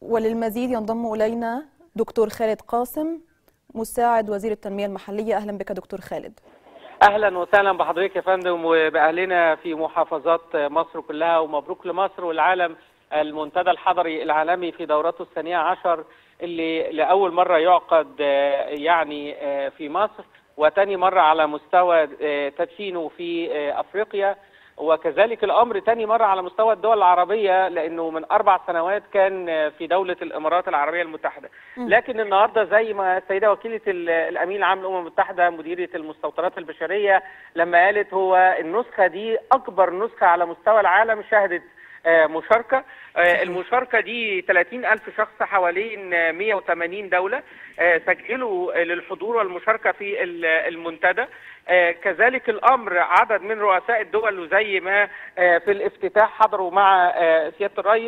وللمزيد ينضم إلينا دكتور خالد قاسم مساعد وزير التنمية المحلية أهلا بك دكتور خالد اهلا وسهلا بحضرتك يا فندم وباهلنا في محافظات مصر كلها ومبروك لمصر والعالم المنتدى الحضري العالمي في دورته الثانيه عشر اللي لاول مره يعقد يعني في مصر وتاني مره على مستوى تدشينه في افريقيا وكذلك الامر تاني مره على مستوى الدول العربيه لانه من اربع سنوات كان في دوله الامارات العربيه المتحده لكن النهارده زي ما السيده وكيله الامين العام للامم المتحده مديريه المستوطنات البشريه لما قالت هو النسخه دي اكبر نسخه على مستوى العالم شهدت مشاركة المشاركة دي 30 ألف شخص حوالين 180 دولة سجلوا للحضور والمشاركة في المنتدى كذلك الأمر عدد من رؤساء الدول وزي ما في الافتتاح حضروا مع سيادة الرئيس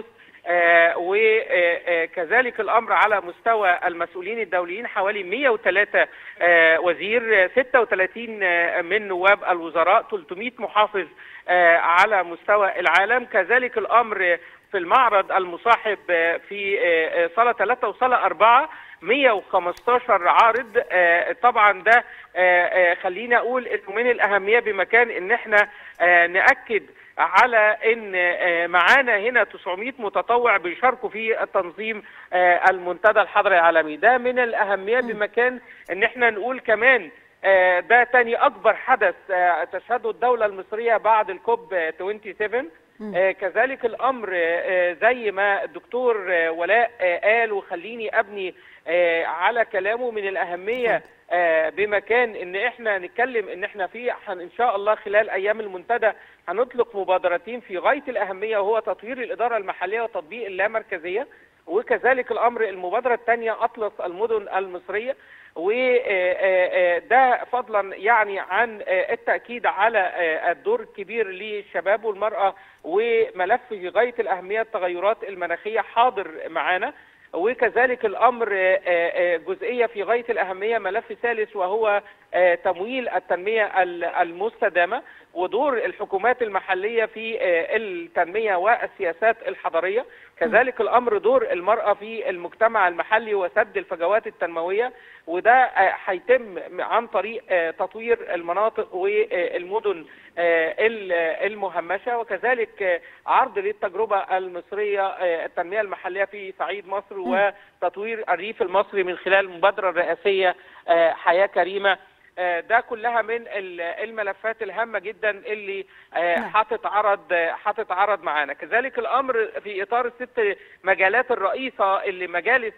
وكذلك الامر على مستوى المسؤولين الدوليين حوالي 103 وزير 36 من نواب الوزراء 300 محافظ على مستوى العالم كذلك الامر في المعرض المصاحب في صاله 3 وصاله 4 115 عارض طبعا ده خلينا اقول انه من الاهميه بمكان ان احنا ناكد على ان معانا هنا 900 متطوع بيشاركوا في تنظيم المنتدى الحضري العالمي ده من الاهميه بمكان ان احنا نقول كمان ده تاني اكبر حدث تشهده الدوله المصريه بعد الكوب 27 كذلك الامر زي ما الدكتور ولاء قال وخليني ابني على كلامه من الاهميه بمكان ان احنا نتكلم ان احنا في ان شاء الله خلال ايام المنتدى هنطلق مبادرتين في غايه الاهميه وهو تطوير الاداره المحليه وتطبيق اللامركزيه وكذلك الامر المبادره الثانيه اطلس المدن المصريه وده فضلا يعني عن التاكيد على الدور الكبير للشباب والمراه وملف في غايه الاهميه التغيرات المناخيه حاضر معانا وكذلك الامر جزئيه في غايه الاهميه ملف ثالث وهو تمويل التنميه المستدامه ودور الحكومات المحليه في التنميه والسياسات الحضريه كذلك الامر دور المراه في المجتمع المحلي وسد الفجوات التنمويه وده هيتم عن طريق تطوير المناطق والمدن المهمشه وكذلك عرض للتجربه المصريه التنميه المحليه في صعيد مصر وتطوير الريف المصري من خلال المبادره الرئاسيه حياه كريمه ده كلها من الملفات الهامه جدا اللي هتتعرض هتتعرض معانا كذلك الامر في اطار الست مجالات الرئيسه اللي مجالس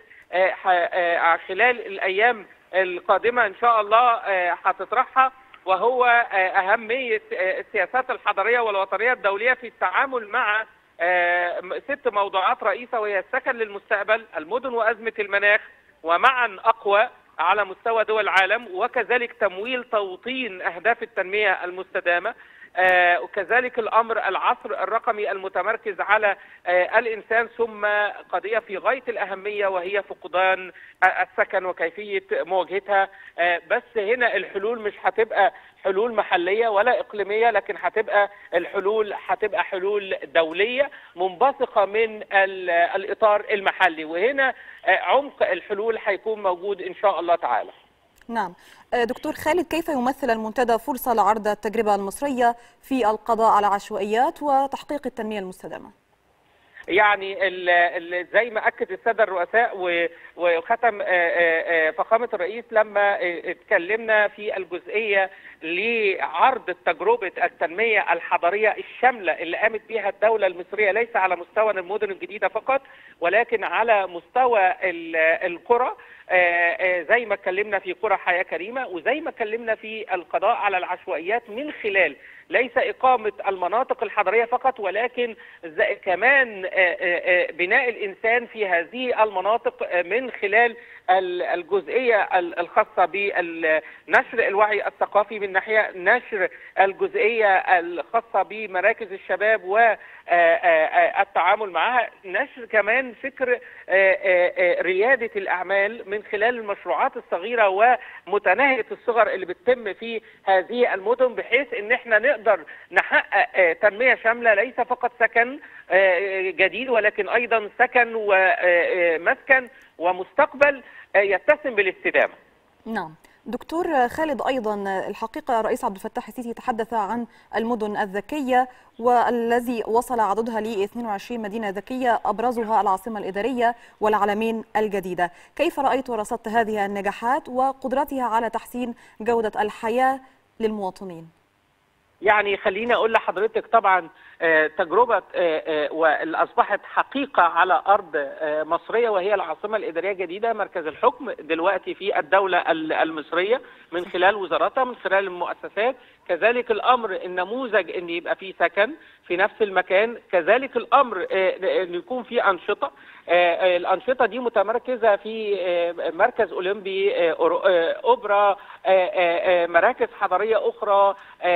خلال الايام القادمه ان شاء الله هتطرحها وهو اهميه السياسات الحضريه والوطنيه الدوليه في التعامل مع ست موضوعات رئيسه وهي السكن للمستقبل المدن وازمه المناخ ومعا اقوى على مستوى دول العالم وكذلك تمويل توطين اهداف التنميه المستدامه آه وكذلك الامر العصر الرقمي المتمركز على آه الانسان ثم قضيه في غايه الاهميه وهي فقدان السكن وكيفيه مواجهتها آه بس هنا الحلول مش هتبقى حلول محليه ولا اقليميه لكن هتبقى الحلول هتبقى حلول دوليه منبثقه من الاطار المحلي وهنا عمق الحلول هيكون موجود ان شاء الله تعالى. نعم دكتور خالد كيف يمثل المنتدى فرصة لعرض التجربة المصرية في القضاء على العشوائيات وتحقيق التنمية المستدامة؟ يعني ال ال زي ما اكد الساده الرؤساء وختم فخامه الرئيس لما اتكلمنا في الجزئيه لعرض تجربه التنميه الحضريه الشامله اللي قامت بها الدوله المصريه ليس على مستوى المدن الجديده فقط ولكن على مستوى القرى زي ما اتكلمنا في قرى حياه كريمه وزي ما اتكلمنا في القضاء على العشوائيات من خلال ليس إقامة المناطق الحضرية فقط ولكن كمان بناء الإنسان في هذه المناطق من خلال الجزئية الخاصة بنشر الوعي الثقافي من ناحية نشر الجزئية الخاصة بمراكز الشباب التعامل معها نشر كمان فكر رياده الاعمال من خلال المشروعات الصغيره ومتناهيه الصغر اللي بتتم في هذه المدن بحيث ان احنا نقدر نحقق تنميه شامله ليس فقط سكن جديد ولكن ايضا سكن ومسكن ومستقبل يتسم بالاستدامه. نعم. دكتور خالد ايضا الحقيقه الرئيس عبد الفتاح السيسي تحدث عن المدن الذكيه والذي وصل عددها ل 22 مدينه ذكيه ابرزها العاصمه الاداريه والعلمين الجديده، كيف رايت ورصدت هذه النجاحات وقدرتها على تحسين جوده الحياه للمواطنين؟ يعني خليني اقول لحضرتك طبعا تجربه واللي اصبحت حقيقه على ارض مصريه وهي العاصمه الاداريه الجديده مركز الحكم دلوقتي في الدوله المصريه من خلال وزاراتها من خلال المؤسسات كذلك الامر النموذج ان يبقى في سكن في نفس المكان كذلك الامر ان يكون في انشطه الانشطه دي متمركزه في مركز اولمبي اوبرا مراكز حضاريه اخرى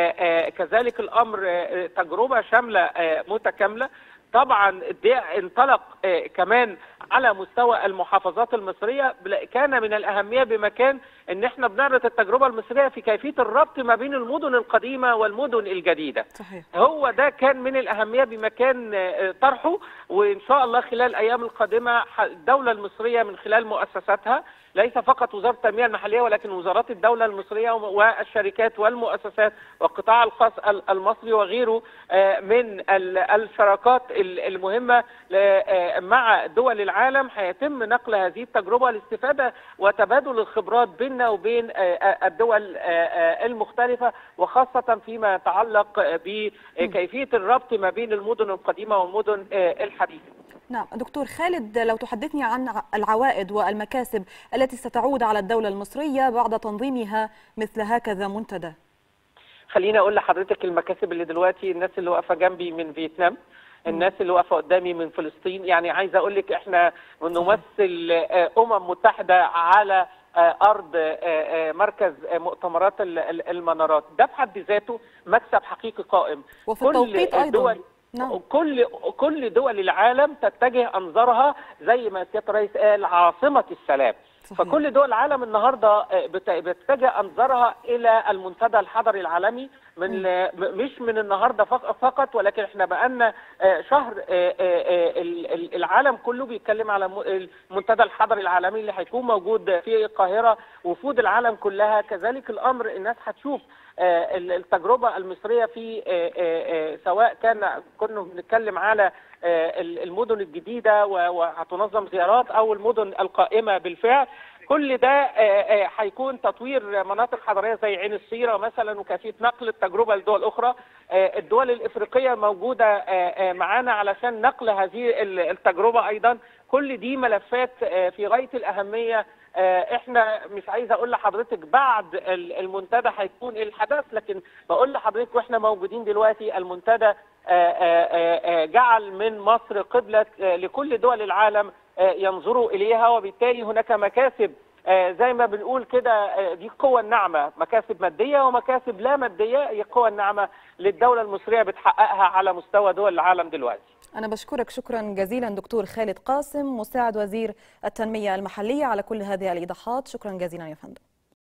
كذلك الامر تجربه شامله متكامله طبعا ده انطلق كمان على مستوى المحافظات المصريه كان من الاهميه بمكان ان احنا بنعرض التجربه المصريه في كيفيه الربط ما بين المدن القديمه والمدن الجديده صحيح. هو ده كان من الاهميه بمكان طرحه وان شاء الله خلال الايام القادمه الدوله المصريه من خلال مؤسساتها ليس فقط وزاره التنميه المحليه ولكن وزارات الدوله المصريه والشركات والمؤسسات والقطاع الخاص المصري وغيره من الشراكات المهمه مع دول العالم هيتم نقل هذه التجربه لاستفاده وتبادل الخبرات بيننا وبين الدول المختلفه وخاصه فيما يتعلق بكيفيه الربط ما بين المدن القديمه والمدن الحديثه. نعم دكتور خالد لو تحدثني عن العوائد والمكاسب التي ستعود على الدولة المصرية بعد تنظيمها مثل هكذا منتدى خليني أقول لحضرتك المكاسب اللي دلوقتي الناس اللي واقفة جنبي من فيتنام الناس اللي واقفه قدامي من فلسطين يعني عايز اقول لك احنا نمثل امم متحده على ارض مركز مؤتمرات المنارات ده بحد ذاته مكسب حقيقي قائم وفي التوقيت ايضا نعم. كل كل دول العالم تتجه انظارها زي ما سياده الرئيس قال عاصمه السلام صحيح. فكل دول العالم النهارده بتتجه انظارها الى المنتدى الحضري العالمي من م. مش من النهارده فقط ولكن احنا بقالنا شهر العالم كله بيتكلم على المنتدى الحضري العالمي اللي هيكون موجود في القاهره وفود العالم كلها كذلك الامر الناس هتشوف التجربه المصريه في سواء كان كنا بنتكلم على المدن الجديده وهتنظم زيارات او المدن القائمه بالفعل كل ده هيكون تطوير مناطق حضاريه زي عين السيره مثلا وكيفيه نقل التجربه لدول اخرى الدول الافريقيه موجوده معانا علشان نقل هذه التجربه ايضا كل دي ملفات في غايه الاهميه احنا مش عايز اقول لحضرتك بعد المنتدى هيكون الحدث لكن بقول لحضرتك واحنا موجودين دلوقتي المنتدى جعل من مصر قبلة لكل دول العالم ينظروا اليها وبالتالي هناك مكاسب زي ما بنقول كده دي القوة الناعمة مكاسب مادية ومكاسب لا مادية هي القوة الناعمة للدولة المصرية بتحققها على مستوى دول العالم دلوقتي أنا بشكرك شكرا جزيلا دكتور خالد قاسم مساعد وزير التنمية المحلية على كل هذه الإيضاحات شكرا جزيلا يا فندم